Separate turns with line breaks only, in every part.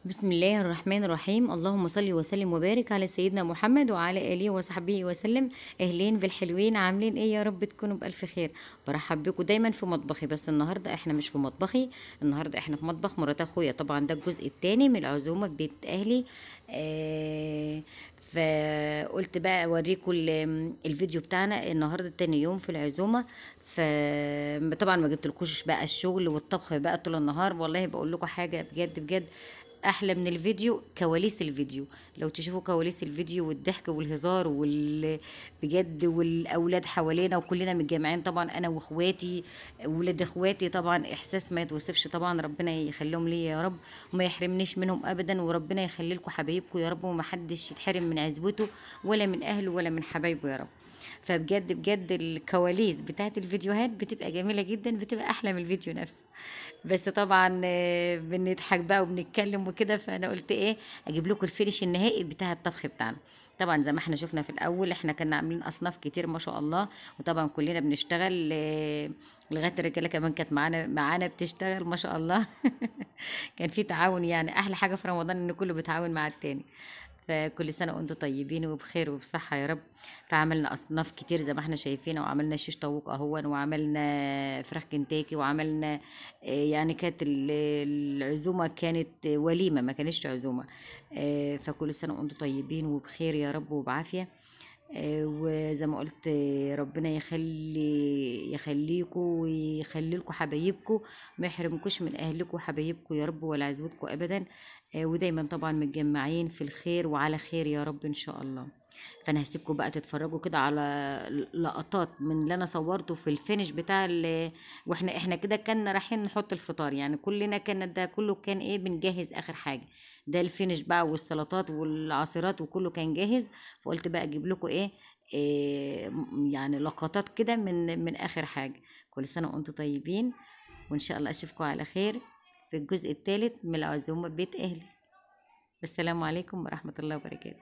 بسم الله الرحمن الرحيم اللهم صل وسلم وبارك على سيدنا محمد وعلى اله وصحبه وسلم اهلين بالحلوين عاملين ايه يا رب تكونوا بالف خير برحب بكم دايما في مطبخي بس النهارده احنا مش في مطبخي النهارده احنا في مطبخ مرات اخويا طبعا ده الجزء الثاني من العزومه في بيت اهلي آه فقلت بقى اوريكم ال- الفيديو بتاعنا النهارده تاني يوم في العزومه فطبعا ما جبتلكوش بقى الشغل والطبخ بقى طول النهار والله بقول لكم حاجه بجد بجد احلى من الفيديو كواليس الفيديو لو تشوفوا كواليس الفيديو والضحك والهزار وال بجد والاولاد حوالينا وكلنا متجمعين طبعا انا واخواتي ولاد اخواتي طبعا احساس ما يتوصفش طبعا ربنا يخليهم ليا يا رب وما يحرمنيش منهم ابدا وربنا يخلي لكم حبايبكم يا رب ومحدش يتحرم من عزوته ولا من اهله ولا من حبايبه يا رب فبجد بجد الكواليس بتاعت الفيديوهات بتبقى جميلة جدا بتبقى أحلى من الفيديو نفسه بس طبعا آه، بنضحك بقى وبنتكلم وكده فأنا قلت إيه أجيب لكم الفينش النهائي بتاع الطبخ بتاعنا طبعا زي ما احنا شفنا في الأول احنا كنا عاملين أصناف كتير ما شاء الله وطبعا كلنا بنشتغل آه، لغاية الرجالة كمان كانت معانا معانا بتشتغل ما شاء الله كان في تعاون يعني أحلى حاجة في رمضان إن كله بيتعاون مع التاني فكل سنة وانتم طيبين وبخير وبصحة يا رب فعملنا أصناف كتير زي ما احنا شايفين وعملنا شيش طاووق أهون وعملنا فراخ كنتاكي وعملنا آه، يعني كانت ال- العزومة كانت وليمة ما كانتش عزومة آه، فكل سنة وانتم طيبين وبخير يا رب وبعافية آه، وزي ما قلت آه، ربنا يخلي يخليكم ويخلي لكم حبايبكم ما يحرمكوش من اهلكم وحبايبكم يا رب ولا عزوتكم ابدا آه، ودايما طبعا متجمعين في الخير وعلى خير يا رب ان شاء الله فانا هسيبكم بقى تتفرجوا كده على لقطات من اللي انا صورته في الفينش بتاع ال- واحنا احنا كده كنا رايحين نحط الفطار يعني كلنا كان ده كله كان ايه بنجهز اخر حاجه ده الفينش بقى والسلطات والعصيرات وكله كان جاهز فقلت بقى اجيب لكم ايه, إيه م- يعني لقطات كده من من اخر حاجه كل سنه وانتم طيبين وان شاء الله اشوفكم على خير في الجزء الثالث من العزومه ببيت اهلي والسلام عليكم ورحمه الله وبركاته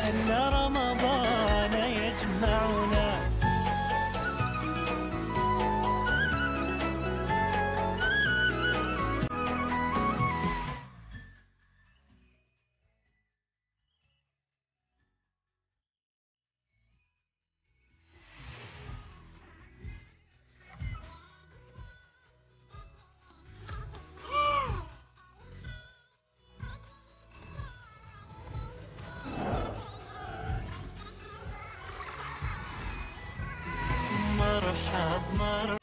أن رمضان يجمعنا مرحب مرحب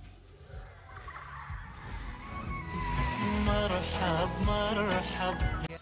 مرحب مرحب